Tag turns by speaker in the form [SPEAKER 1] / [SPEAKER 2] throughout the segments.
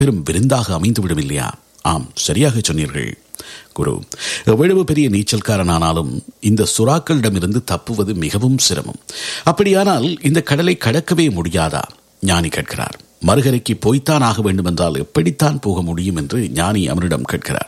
[SPEAKER 1] பெரும் விருந்தாக அமைந்துவிடும் இல்லையா ஆம் சரியாக சொன்னீர்கள் குரு எவ்வளவு பெரிய நீச்சல்காரனானாலும் இந்த சுறாக்களிடமிருந்து தப்புவது மிகவும் சிரமம் அப்படியானால் இந்த கடலை கடக்கவே முடியாதா ஞானி கேட்கிறார் மறுகரைக்கு போய்த்தான் ஆக வேண்டும் என்றால் எப்படித்தான் போக முடியும் என்று ஞானி அவனிடம் கேட்கிறார்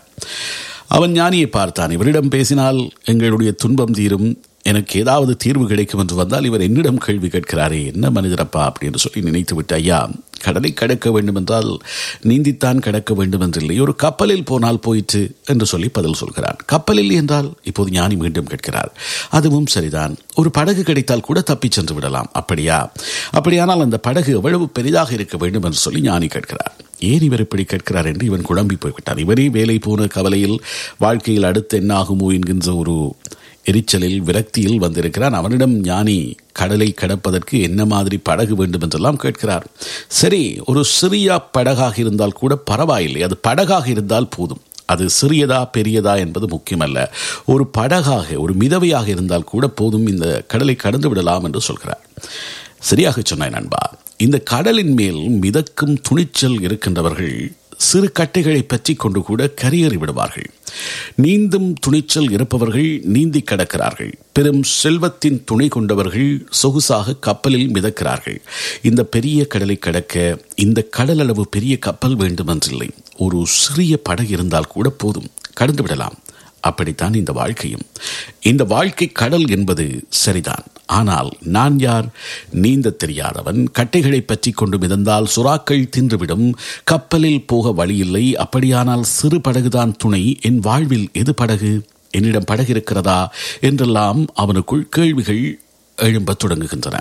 [SPEAKER 1] அவன் ஞானியை பார்த்தான் இவரிடம் பேசினால் எங்களுடைய துன்பம் தீரும் எனக்கு ஏதாவது தீர்வு கிடைக்கும் என்று வந்தால் இவர் என்னிடம் கேள்வி கேட்கிறாரே என்ன மனிதரப்பா அப்படின்னு சொல்லி நினைத்து விட்டு ஐயா கடலை கடக்க வேண்டும் என்றால் நீந்தித்தான் கடக்க வேண்டும் என்றில்லை ஒரு கப்பலில் போனால் போயிற்று என்று சொல்லி பதில் சொல்கிறான் கப்பலில் என்றால் இப்போது ஞானி மீண்டும் கேட்கிறார் அதுவும் சரிதான் ஒரு படகு கிடைத்தால் கூட தப்பிச் சென்று விடலாம் அப்படியா அப்படியானால் அந்த படகு எவ்வளவு பெரிதாக இருக்க வேண்டும் என்று சொல்லி ஞானி கேட்கிறார் ஏன் இவர் இப்படி கேட்கிறார் என்று இவன் குழம்பி போய்விட்டார் இவரே வேலை போன கவலையில் வாழ்க்கையில் அடுத்து என்ன ஆகுமோ என்கின்ற ஒரு எரிச்சலில் விரக்தியில் வந்திருக்கிறான் அவனிடம் ஞானி கடலை கடப்பதற்கு என்ன மாதிரி படகு வேண்டும் என்றெல்லாம் கேட்கிறார் சரி ஒரு சிறிய படகாக இருந்தால் கூட பரவாயில்லை அது படகாக இருந்தால் போதும் அது சிறியதா பெரியதா என்பது முக்கியமல்ல ஒரு படகாக ஒரு மிதவையாக இருந்தால் கூட போதும் இந்த கடலை கடந்து விடலாம் என்று சொல்கிறார் சரியாக சொன்னாய் நண்பா இந்த கடலின் மேல் மிதக்கும் துணிச்சல் இருக்கின்றவர்கள் சிறு கட்டைகளை பற்றி கொண்டு கூட கரையேறி விடுவார்கள் நீந்தும் துணிச்சல் இருப்பவர்கள் நீந்தி கடக்கிறார்கள் பெரும் செல்வத்தின் துணை கொண்டவர்கள் சொகுசாக கப்பலில் மிதக்கிறார்கள் இந்த பெரிய கடலை கடக்க இந்த கடல் அளவு பெரிய கப்பல் வேண்டுமென்றில்லை ஒரு சிறிய படகு இருந்தால் கூட போதும் கடந்து விடலாம் அப்படித்தான் இந்த வாழ்க்கையும் இந்த வாழ்க்கை கடல் என்பது சரிதான் ஆனால் நான் யார் நீந்த தெரியாதவன் கட்டைகளை பற்றி கொண்டு மிதந்தால் சுறாக்கள் தின்றுவிடும் கப்பலில் போக வழியில்லை அப்படியானால் சிறு படகுதான் துணை என் வாழ்வில் எது படகு என்னிடம் படகு இருக்கிறதா என்றெல்லாம் அவனுக்குள் கேள்விகள் எழும்பத் தொடங்குகின்றன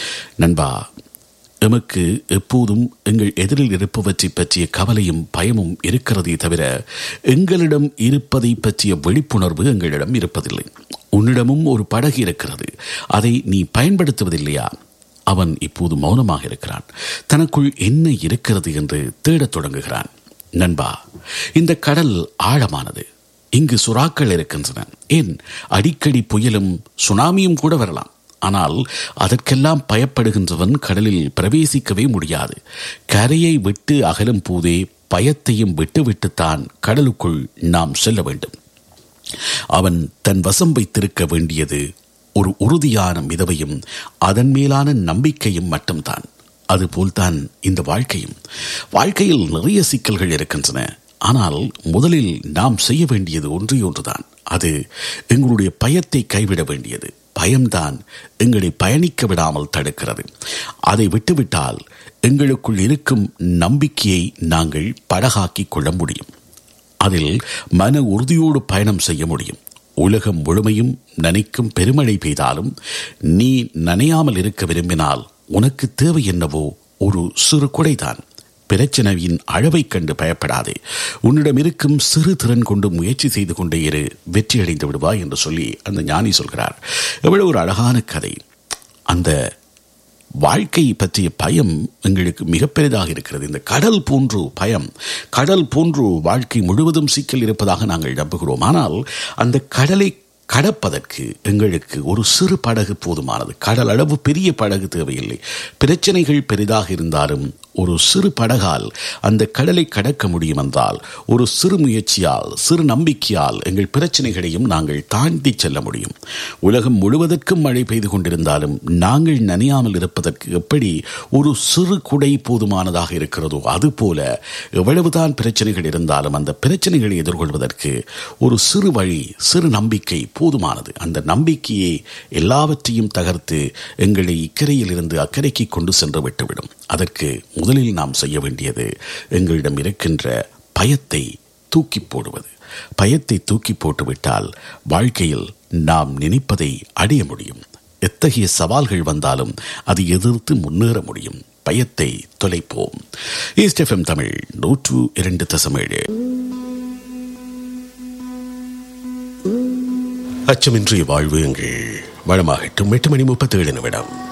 [SPEAKER 1] நண்பா எமக்கு எப்போதும் எங்கள் எதிரில் இருப்பவற்றை பற்றிய கவலையும் பயமும் இருக்கிறதே தவிர எங்களிடம் இருப்பதை பற்றிய விழிப்புணர்வு எங்களிடம் இருப்பதில்லை உன்னிடமும் ஒரு படகு இருக்கிறது அதை நீ பயன்படுத்துவதில்லையா அவன் இப்போது மௌனமாக இருக்கிறான் தனக்குள் என்ன இருக்கிறது என்று தேடத் தொடங்குகிறான் நண்பா இந்த கடல் ஆழமானது இங்கு சுறாக்கள் இருக்கின்றன ஏன் அடிக்கடி புயலும் சுனாமியும் கூட வரலாம் ஆனால் அதற்கெல்லாம் பயப்படுகின்றவன் கடலில் பிரவேசிக்கவே முடியாது கரையை விட்டு அகலும் போதே பயத்தையும் விட்டுவிட்டுத்தான் கடலுக்குள் நாம் செல்ல வேண்டும் அவன் தன் வசம் வைத்திருக்க வேண்டியது ஒரு உறுதியான மிதவையும் அதன் மேலான நம்பிக்கையும் மட்டும்தான் அதுபோல்தான் இந்த வாழ்க்கையும் வாழ்க்கையில் நிறைய சிக்கல்கள் இருக்கின்றன ஆனால் முதலில் நாம் செய்ய வேண்டியது ஒன்றே ஒன்றுதான் அது எங்களுடைய பயத்தை கைவிட வேண்டியது பயம்தான் எங்களை பயணிக்க விடாமல் தடுக்கிறது அதை விட்டுவிட்டால் எங்களுக்குள் இருக்கும் நம்பிக்கையை நாங்கள் படகாக்கிக் கொள்ள முடியும் அதில் மன உறுதியோடு பயணம் செய்ய முடியும் உலகம் முழுமையும் நனைக்கும் பெருமழை பெய்தாலும் நீ நனையாமல் இருக்க விரும்பினால் உனக்கு தேவை என்னவோ ஒரு சிறு குடைதான் பிரச்சனையின் அளவைக் கண்டு பயப்படாதே உன்னிடம் இருக்கும் சிறு திறன் கொண்டு முயற்சி செய்து கொண்டே இரு வெற்றியடைந்து விடுவாய் என்று சொல்லி அந்த ஞானி சொல்கிறார் எவ்வளவு ஒரு அழகான கதை அந்த வாழ்க்கை பற்றிய பயம் எங்களுக்கு மிக பெரிதாக இருக்கிறது இந்த கடல் போன்று பயம் கடல் போன்று வாழ்க்கை முழுவதும் சிக்கல் இருப்பதாக நாங்கள் நம்புகிறோம் ஆனால் அந்த கடலை கடப்பதற்கு எங்களுக்கு ஒரு சிறு படகு போதுமானது கடல் அளவு பெரிய படகு தேவையில்லை பிரச்சனைகள் பெரிதாக இருந்தாலும் ஒரு சிறு படகால் அந்த கடலை கடக்க முடியும் என்றால் ஒரு சிறு முயற்சியால் சிறு நம்பிக்கையால் எங்கள் பிரச்சனைகளையும் நாங்கள் தாண்டி செல்ல முடியும் உலகம் முழுவதற்கும் மழை பெய்து கொண்டிருந்தாலும் நாங்கள் நனையாமல் இருப்பதற்கு எப்படி ஒரு சிறு குடை போதுமானதாக இருக்கிறதோ அதுபோல எவ்வளவுதான் பிரச்சனைகள் இருந்தாலும் அந்த பிரச்சனைகளை எதிர்கொள்வதற்கு ஒரு சிறு வழி சிறு நம்பிக்கை போதுமானது அந்த நம்பிக்கையே எல்லாவற்றையும் தகர்த்து எங்களை இக்கரையில் இருந்து அக்கறைக்கு கொண்டு சென்று விட்டுவிடும் அதற்கு முதலில் நாம் செய்ய வேண்டியது எங்களிடம் இருக்கின்ற பயத்தை தூக்கி போடுவது பயத்தை தூக்கி போட்டுவிட்டால் வாழ்க்கையில் நாம் நினைப்பதை அடைய முடியும் எத்தகைய சவால்கள் வந்தாலும் அதை எதிர்த்து முன்னேற முடியும் பயத்தை தொலைப்போம் ஈஸ்ட் எஃப்எம் தமிழ் நூற்று இரண்டு தசமேழு அச்சமின்றி வாழ்வு எங்கள் வளமாகட்டும் எட்டு மணி முப்பத்தேழு நிமிடம்